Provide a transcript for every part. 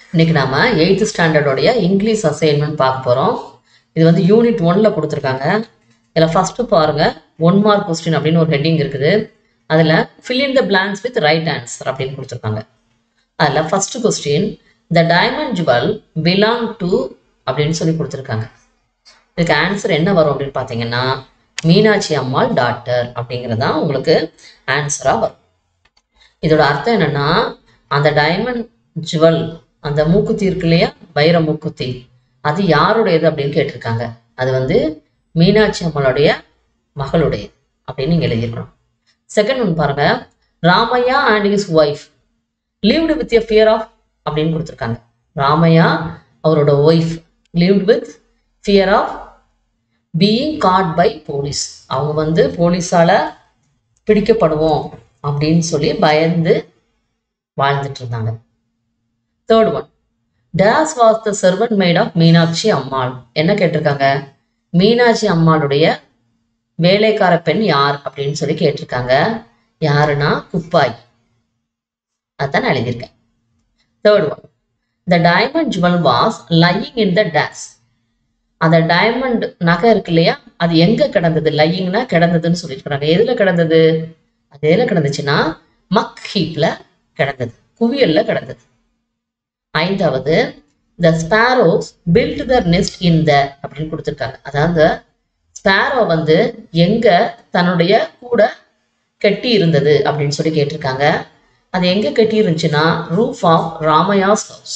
இன்னைக்கு நாம eighth ஸ்டாண்டர்டோடைய English assignment பார்க்க போகிறோம் இது வந்து யூனிட் ஒன்ல கொடுத்துருக்காங்க இதில் ஃபர்ஸ்ட் பாருங்க ஒன் மார்க் கொஸ்டின் அப்படின்னு ஒரு ஹெட்டிங் இருக்குது அதில் fill in the blanks with right answer அப்படின்னு கொடுத்துருக்காங்க அதில் first question the diamond jewel belong to அப்படின்னு சொல்லி கொடுத்துருக்காங்க இதுக்கு ஆன்சர் என்ன வரும் அப்படின்னு பார்த்தீங்கன்னா மீனாட்சி அம்மாள் டாக்டர் அப்படிங்கிறது தான் உங்களுக்கு ஆன்சராக வரும் இதோட அர்த்தம் என்னன்னா அந்த டைமண்ட் ஜுவல் அந்த மூக்குத்தி இருக்கு இல்லையா வைர மூக்குத்தி அது யாருடையது அப்படின்னு கேட்டிருக்காங்க அது வந்து மீனாட்சி அம்மளுடைய மகளுடையது அப்படின்னு நீங்க எழுதியிருக்கணும் செகண்ட் ஒன் பாருங்க Ramaiah and his wife lived with a fear of அப்படின்னு கொடுத்துருக்காங்க ராமையா அவரோட wife lived with fear of being caught by police அவங்க வந்து போலீஸால பிடிக்கப்படுவோம் அப்படின்னு சொல்லி பயந்து வாழ்ந்துட்டு இருந்தாங்க third one dash was the servant maid of Meenakshi Ammal என்ன கேட்டிருக்காங்க மீனாட்சி அம்மாளுடைய வேலைக்கார பெண் யார் அப்படின்னு சொல்லி கேட்டிருக்காங்க யாருன்னா குப்பாய் அதான் நான் எழுதியிருக்கேன் third one the diamond jewel was lying in the dash அந்த டைமண்ட் நகை இருக்கு இல்லையா அது எங்க கிடந்தது லையிங்னா கிடந்ததுன்னு சொல்லியிருக்கிறாங்க எதுல கிடந்தது அது எதுல கிடந்துச்சுன்னா மக் ஹீப்ல கிடந்தது குவியல்ல கிடந்தது ஐந்தாவது the sparrows build the nest in the அப்படின்னு கொடுத்துருக்காங்க அதாவது ஸ்பாரோ வந்து எங்க தன்னுடைய கூட கட்டி இருந்தது அப்படின்னு சொல்லி கேட்டிருக்காங்க அது எங்க கட்டி இருந்துச்சுன்னா roof of Ramaiah's house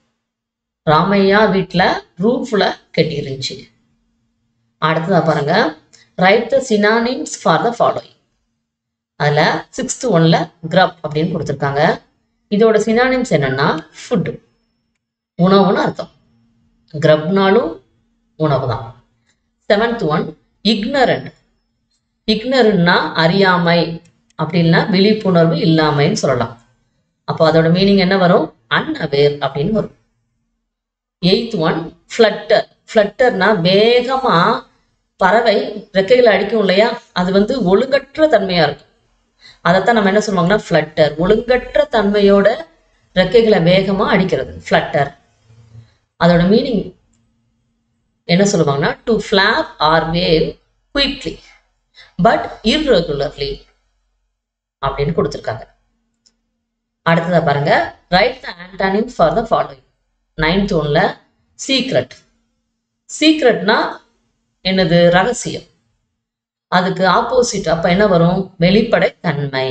Ramaiah வீட்டில் ரூஃப்ல கட்டி இருந்துச்சு அடுத்ததா பாருங்க write the synonyms for the following அதில் சிக்ஸ்த் ஒன்ல கிரப் அப்படின்னு கொடுத்துருக்காங்க இதோட சினானிம்ஸ் என்னன்னா ஃபுட் உணவுன்னு அர்த்தம் கிரப்னாலும் உணவு தான் செவன்த் ஒன் இக்னரண்ட் இக்னரண்ட்னா அறியாமை அப்படின்னா விழிப்புணர்வு இல்லாமைன்னு சொல்லலாம் அப்போ அதோட மீனிங் என்ன வரும் அன்அவேர் அப்படின்னு வரும் எயித் ஒன் ஃப்ளட்டர் ஃப்ளட்டர்னா வேகமா பறவை ரெக்கைகளை அடிக்கும் இல்லையா அது வந்து ஒழுங்கற்ற தன்மையா இருக்கும் அதைத்தான் நம்ம என்ன சொல்லுவாங்கன்னா ஃப்ளட்டர் ஒழுங்கற்ற தன்மையோட ரெக்கைகளை வேகமா அடிக்கிறது ஃப்ளட்டர் அதோட மீனிங் என்ன சொல்லுவாங்கன்னா to flap or wave quickly but irregularly அப்படின்னு கொடுத்துருக்காங்க அடுத்ததா பாருங்க write the antonym for the following ninth ஒன்ல சீக்ரெட் சீக்ரெட்னா என்னது ரகசியம் அதுக்கு ஆப்போசிட் அப்ப என்ன வரும் வெளிப்படை தன்மை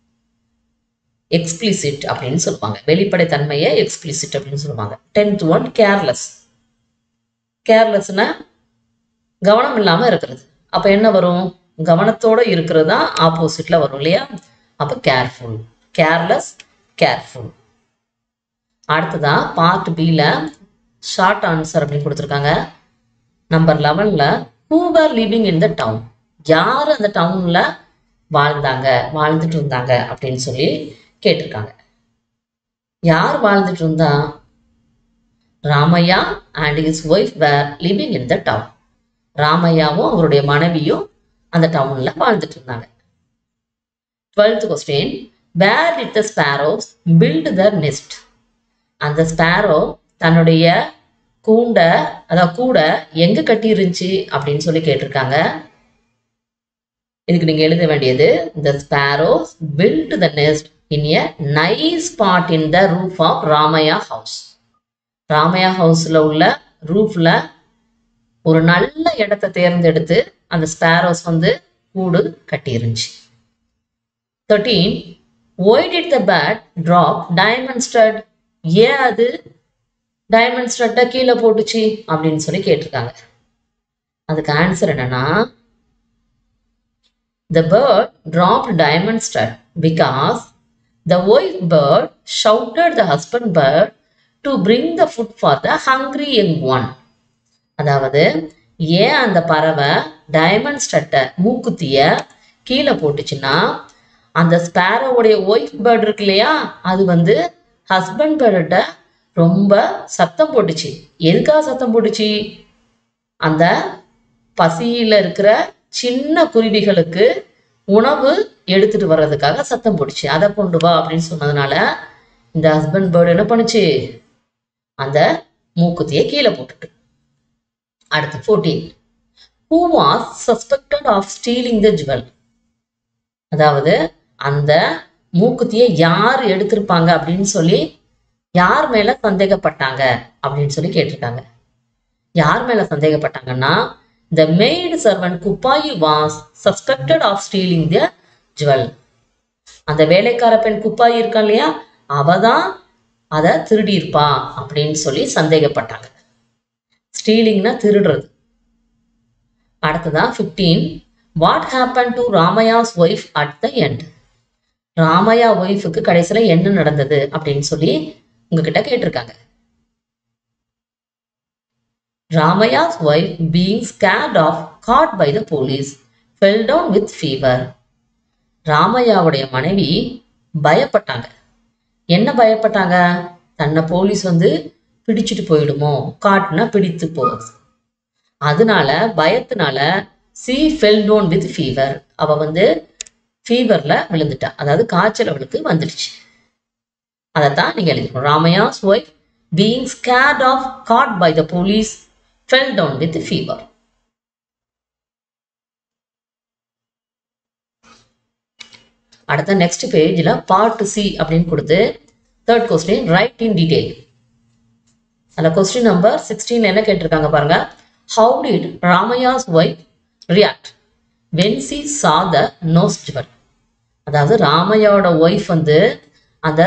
எக்ஸ்பிளிசிட் அப்படின்னு சொல்லுவாங்க வெளிப்படை தன்மையை எக்ஸ்பிளிசிட் அப்படின்னு சொல்லுவாங்க டென்த் ஒன் கேர்லெஸ் கேர்லெஸ்னா கவனம் இல்லாம இருக்கிறது அப்ப என்ன வரும் கவனத்தோட இருக்கிறது தான் ஆப்போசிட்ல வரும் இல்லையா அப்ப கேர்ஃபுல் கேர்லெஸ் கேர்ஃபுல் அடுத்ததா பார்ட் பில ஷார்ட் ஆன்சர் அப்படின்னு கொடுத்துருக்காங்க நம்பர் லெவன்ல who are living in the town யார் அந்த டவுன்ல வாழ்ந்தாங்க வாழ்ந்துட்டு இருந்தாங்க அப்படின்னு சொல்லி கேட்டிருக்காங்க யார் வாழ்ந்துட்டு இருந்தா Ramaiah and his wife were living in the town ராமையாவும் அவருடைய மனைவியும் அந்த டவுன்ல வாழ்ந்துட்டு இருந்தாங்க twelfth question where did the sparrows build the nest அந்த ஸ்பாரோ தன்னுடைய கூண்டை அதாவது கூட எங்க கட்டி இருந்துச்சு அப்படின்னு சொல்லி கேட்டிருக்காங்க இதுக்கு நீங்க எழுத வேண்டியது the sparrows build the nest in a nice spot in the roof of Ramaiah house Ramaiah ஹவுஸ்ல உள்ள ரூஃப்ல ஒரு நல்ல இடத்தை தேர்ந்தெடுத்து அந்த ஸ்பாரோஸ் வந்து கூடு கட்டி இருந்துச்சு thirteen why did the bird drop diamond stud ஏன் அது டைமண்ட் ஸ்டட்டை கீழே போட்டுச்சு அப்படின்னு சொல்லி கேட்டிருக்காங்க அதுக்கு ஆன்சர் என்னன்னா the bird dropped diamond stud because the wife bird shouted the husband bird to bring the food for the hungry young one அதாவது ஏன் அந்த பறவை டைமண்ட் ஸ்டட்டை மூக்குத்திய கீழே போட்டுச்சுன்னா அந்த ஸ்பேரோவுடைய ஒய்ஃப் பேர்ட் இருக்கு இல்லையா அது வந்து ஹஸ்பண்ட் பேர்ட்ட ரொம்ப சத்தம் போட்டுச்சு எதுக்காக சத்தம் போட்டுச்சு அந்த பசியில இருக்கிற சின்ன குருவிகளுக்கு உணவு எடுத்துட்டு வர்றதுக்காக சத்தம் போட்டுச்சு அதை கொண்டு வா அப்படின்னு சொன்னதுனால இந்த ஹஸ்பண்ட் பேர்டு என்ன பண்ணுச்சு அந்த மூக்குத்தியை கீழே போட்டுட்டு அடுத்து fourteen who was suspected of stealing the jewel அதாவது அந்த மூக்குத்தியை யார் எடுத்திருப்பாங்க அப்படின்னு சொல்லி யார் மேல சந்தேகப்பட்டாங்க அப்படின்னு சொல்லி கேட்டிருக்காங்க யார் மேல சந்தேகப்பட்டாங்கன்னா the maid servant Kuppayi was suspected of stealing the jewel அந்த வேலைக்கார பெண் குப்பாயி இருக்கா இல்லையா அவ தான் அதை திருடி இருப்பா அப்படின்னு சொல்லி சந்தேகப்பட்டாங்க ஸ்டீலிங்னா திருடுறது அடுத்ததான் fifteen what happen to Ramaiah's wife at the end Ramaiah ஒய்ஃபுக்கு கடைசியில என்ன நடந்தது அப்படின்னு சொல்லி உங்ககிட்ட கேட்டிருக்காங்க Ramaiah's wife being scared of caught by the police fell down with fever ராமையாவுடைய மனைவி பயப்பட்டாங்க என்ன பயப்பட்டாங்க தன்னை போலீஸ் வந்து பிடிச்சிட்டு போயிடுமோ காட்டுனா பிடித்து போகுது அதனால பயத்தினால she fell down with fever அவ வந்து ஃபீவர்ல விழுந்துட்டா அதாவது காய்ச்சல் அவளுக்கு வந்துடுச்சு அதைத்தான் நீங்க எழுதிக்கணும் Ramaiah's wife being scared of caught by the police fell down with fever அடுத்த நெக்ஸ்ட் பேஜில் பார்ட் சி அப்படின்னு கொடுத்து third question write in detail அந்த கொஸ்டின் நம்பர் சிக்ஸ்டீன் என்ன கேட்டிருக்காங்க பாருங்க how did Ramaiah's wife react when she saw the nose jewel அதாவது ராமையாவோட wife வந்து அந்த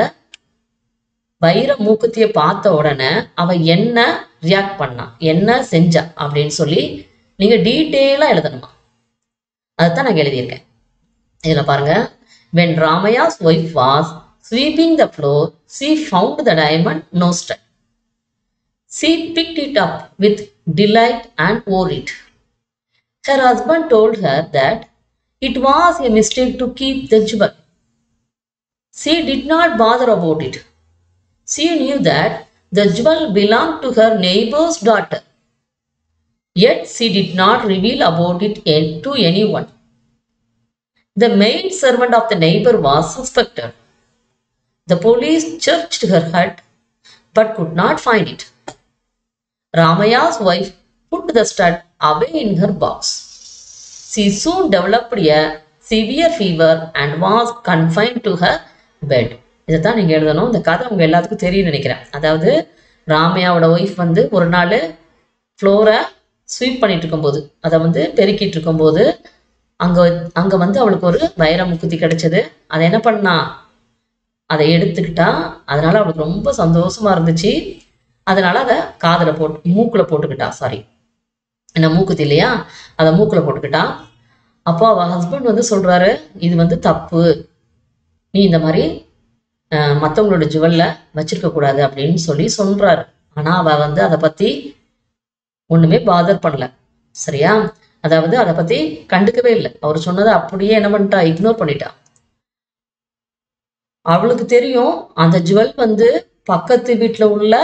வைர மூக்குத்தியை பார்த்த உடனே அவ என்ன ரியாக்ட் பண்ணா என்ன செஞ்சா அப்படின்னு சொல்லி நீங்க டீட்டெயிலாக எழுதணுமா அதுதான் நான் எழுதியிருக்கேன் இதில் பாருங்க when Ramaiah's wife was sweeping the floor she found the diamond nose stud she picked it up with delight and wore it Her husband told her that it was a mistake to keep the jewel. She did not bother about it. She knew that the jewel belonged to her neighbor's daughter. Yet she did not reveal about it to anyone. The maid servant of the neighbor was suspected. The police searched her hut but could not find it. Ramaya's wife put the stud away in her box. She soon developed a severe fever and was confined to her bed. இதைத்தான் நீங்கள் எழுதணும் இந்த கதை உங்கள் எல்லாத்துக்கும் தெரியும் நினைக்கிறேன் அதாவது ராமையாவோட ஒய்ஃப் வந்து ஒரு நாள் ஃப்ளோரை ஸ்வீப் பண்ணிட்டு இருக்கும்போது அதை வந்து பெருக்கிட்டு இருக்கும்போது அங்கே அங்கே வந்து அவளுக்கு ஒரு வைர முக்குத்தி கிடைச்சது அதை என்ன பண்ணா அதை எடுத்துக்கிட்டா அதனால அவளுக்கு ரொம்ப சந்தோஷமா இருந்துச்சு அதனால அதை காதில் போட்டு மூக்கில் போட்டுக்கிட்டா சாரி என்ன மூக்குத்தி இல்லையா அதை மூக்கில் போட்டுக்கிட்டா அப்போ அவள் ஹஸ்பண்ட் வந்து சொல்கிறாரு இது வந்து தப்பு நீ இந்த மாதிரி மற்றவங்களோட ஜுவல்ல வச்சிருக்க கூடாது அப்படின்னு சொல்லி சொல்றாரு ஆனால் அவள் வந்து அதை பற்றி ஒன்றுமே பாதர் பண்ணல சரியா அதாவது அதை பற்றி கண்டுக்கவே இல்லை அவர் சொன்னதை அப்படியே என்ன பண்ணிட்டா இக்னோர் பண்ணிட்டா அவளுக்கு தெரியும் அந்த ஜுவல் வந்து பக்கத்து வீட்டில் உள்ள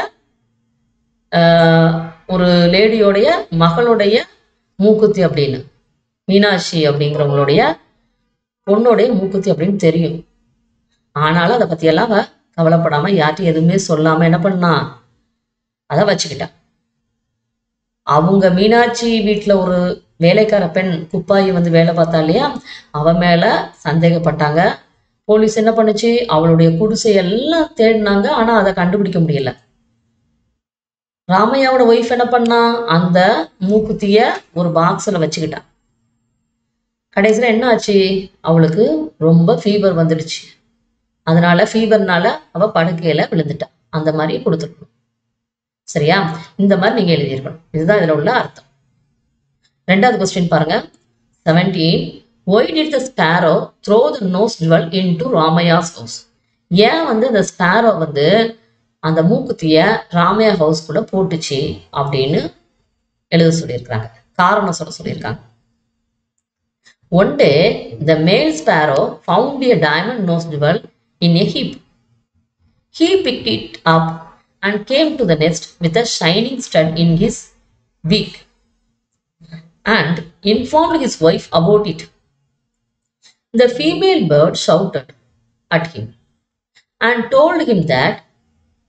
ஒரு லேடியோடைய மகளுடைய மூக்குத்தி அப்படின்னு மீனாட்சி அப்படிங்கிறவங்களுடைய பொண்ணுடைய மூக்குத்தி அப்படின்னு தெரியும் ஆனாலும் அதை பற்றியெல்லாம் அவ கவலைப்படாம யார்ட்டும் எதுவுமே சொல்லாம என்ன பண்ணா அதை வச்சுக்கிட்டா அவங்க மீனாட்சி வீட்டில் ஒரு வேலைக்கார பெண் குப்பாயி வந்து வேலை பார்த்தா இல்லையா அவ மேல சந்தேகப்பட்டாங்க போலீஸ் என்ன பண்ணுச்சு அவளுடைய குடிசை எல்லாம் தேடினாங்க ஆனா அதை கண்டுபிடிக்க முடியல ராமையாவோட ஒய்ஃப் என்ன பண்ணா அந்த மூக்குத்திய ஒரு பாக்ஸில் வச்சுக்கிட்டா கடைசியில் என்ன ஆச்சு அவளுக்கு ரொம்ப ஃபீவர் வந்துடுச்சு அதனால ஃபீவர்னால அவ படுக்கையில விழுந்துட்டா அந்த மாதிரி கொடுத்துருக்கணும் சரியா இந்த மாதிரி நீங்க எழுதியிருக்கணும் இதுதான் இதுல உள்ள அர்த்தம் ரெண்டாவது கொஸ்டின் பாருங்க seventeen why did the sparrow throw the nose jewel into Ramaiah's house ஏன் வந்து இந்த ஸ்பேரோ வந்து அந்த மூக்குத்திய ராமையா ஹவுஸ்குள்ள போட்டுச்சு அப்படின்னு எழுத சொல்லியிருக்கிறாங்க காரணம் சொல்ல சொல்லியிருக்காங்க one day the male sparrow found a diamond nose jewel in a heap. He picked it up and came to the nest with a shining stud in his beak and informed his wife about it. The female bird shouted at him and told him that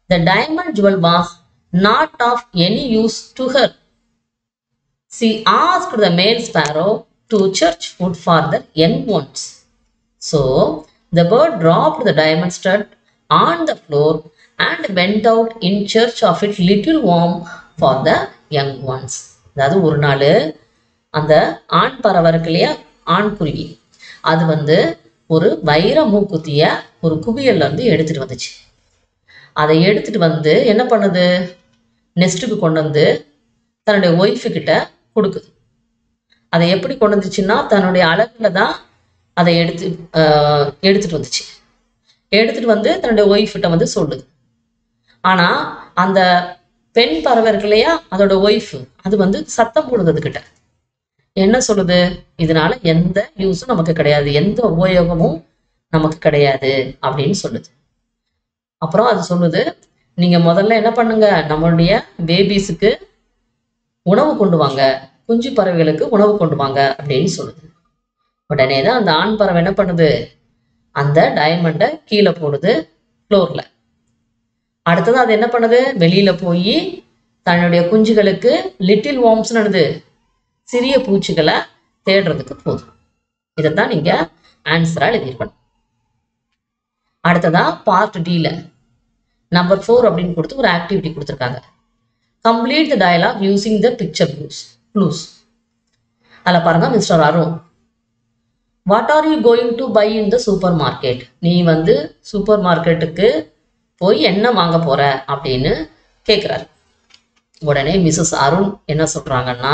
the diamond jewel was not of any use to her She asked the male sparrow to search food for the young ones. So the bird dropped the diamond stud on the floor and went out in search of its little worm for the young ones. அதாவது ஒரு நாள் அந்த ஆண் பறவை இருக்கு இல்லையா ஆண் குருவி அது வந்து ஒரு வைர மூக்குத்திய ஒரு குவியல்ல இருந்து எடுத்துட்டு வந்துச்சு அதை எடுத்துட்டு வந்து என்ன பண்ணுது நெஸ்ட்டுக்கு கொண்டு வந்து தன்னுடைய ஒய்ஃபு கிட்ட கொடுக்குது அதை எப்படி கொண்டு வந்துச்சுன்னா தன்னுடைய அழகுல தான் அதை எடுத்து ஆஹ், எடுத்துட்டு வந்துச்சு எடுத்துட்டு வந்து தன்னுடைய ஒய்ஃப்கிட்ட வந்து சொல்லுது ஆனா அந்த பெண் பறவை இருக்கு இல்லையா அதோட ஒய்ஃப் அது வந்து சத்தம் போடுது அதுகிட்ட என்ன சொல்லுது இதனால எந்த யூஸும் நமக்கு கிடையாது எந்த உபயோகமும் நமக்கு கிடையாது அப்படின்னு சொல்லுது அப்புறம் அது சொல்லுது நீங்க முதல்ல என்ன பண்ணுங்க நம்மளுடைய பேபிஸுக்கு உணவு கொண்டு வாங்க குஞ்சு பறவைகளுக்கு உணவு கொண்டு வாங்க அப்படின்னு சொல்லுது உடனே தான் அந்த ஆண் பறவை என்ன பண்ணுது அந்த டைமண்டை கீழே போடுது ஃப்ளோர்ல அடுத்தது அது என்ன பண்ணுது வெளியில போய் தன்னுடைய குஞ்சுகளுக்கு லிட்டில் வார்ம்ஸ் நடந்து சிறிய பூச்சிகளை தேடுறதுக்கு போகுது இதைத்தான் நீங்க ஆன்சரா எழுதியிருக்கணும் அடுத்ததா பார்ட் டில நம்பர் ஃபோர் அப்படின்னு கொடுத்து ஒரு ஆக்டிவிட்டி கொடுத்துருக்காங்க complete the dialogue using the picture clues clues அதில் பாருங்க Mr Arun what are you going to buy in the supermarket நீ வந்து சூப்பர் மார்க்கெட்டுக்கு போய் என்ன வாங்க போற அப்படின்னு கேட்குறாரு உடனே மிஸ்ஸஸ் அருண் என்ன சொல்றாங்கன்னா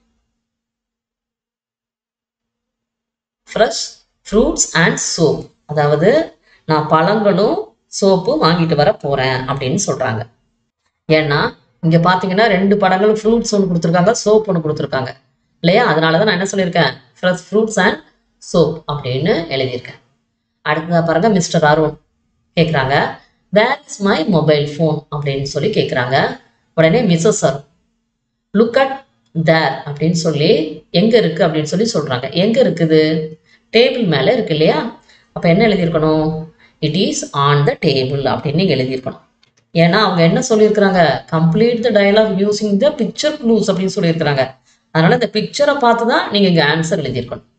ஃப்ரெஷ் ஃப்ரூட்ஸ் அண்ட் சோப் அதாவது நான் பழங்களும் சோப்பும் வாங்கிட்டு வர போறேன் அப்படின்னு சொல்றாங்க ஏன்னா இங்க பாத்தீங்கன்னா ரெண்டு படங்களும் ஃப்ரூட்ஸ் ஒன்று கொடுத்துருக்காங்க சோப் ஒன்று கொடுத்துருக்காங்க இல்லையா அதனால தான் நான் என்ன சொல்லியிருக்கேன் ஃப்ரெஷ் ஃப்ரூட்ஸ் அண்ட் சோப் அப்படின்னு எழுதியிருக்கேன் அடுத்ததா பாருங்க மிஸ்டர் அருண் கேட்குறாங்க where is my mobile phone அப்படின்னு சொல்லி கேட்குறாங்க உடனே Mrs Arun look at there அப்படின்னு சொல்லி எங்க இருக்கு அப்படின்னு சொல்லி சொல்றாங்க எங்க இருக்குது டேபிள் மேல இருக்கு இல்லையா அப்ப என்ன எழுதியிருக்கணும் it is on the table அப்படின்னு நீங்க எழுதியிருக்கணும் ஏன்னா அவங்க என்ன சொல்லியிருக்கிறாங்க complete the dialogue using the picture clues அப்படின்னு சொல்லியிருக்கிறாங்க அதனால இந்த பிக்சரை பார்த்து தான் நீங்க இங்க ஆன்சர் எழுதியிருக்கணும்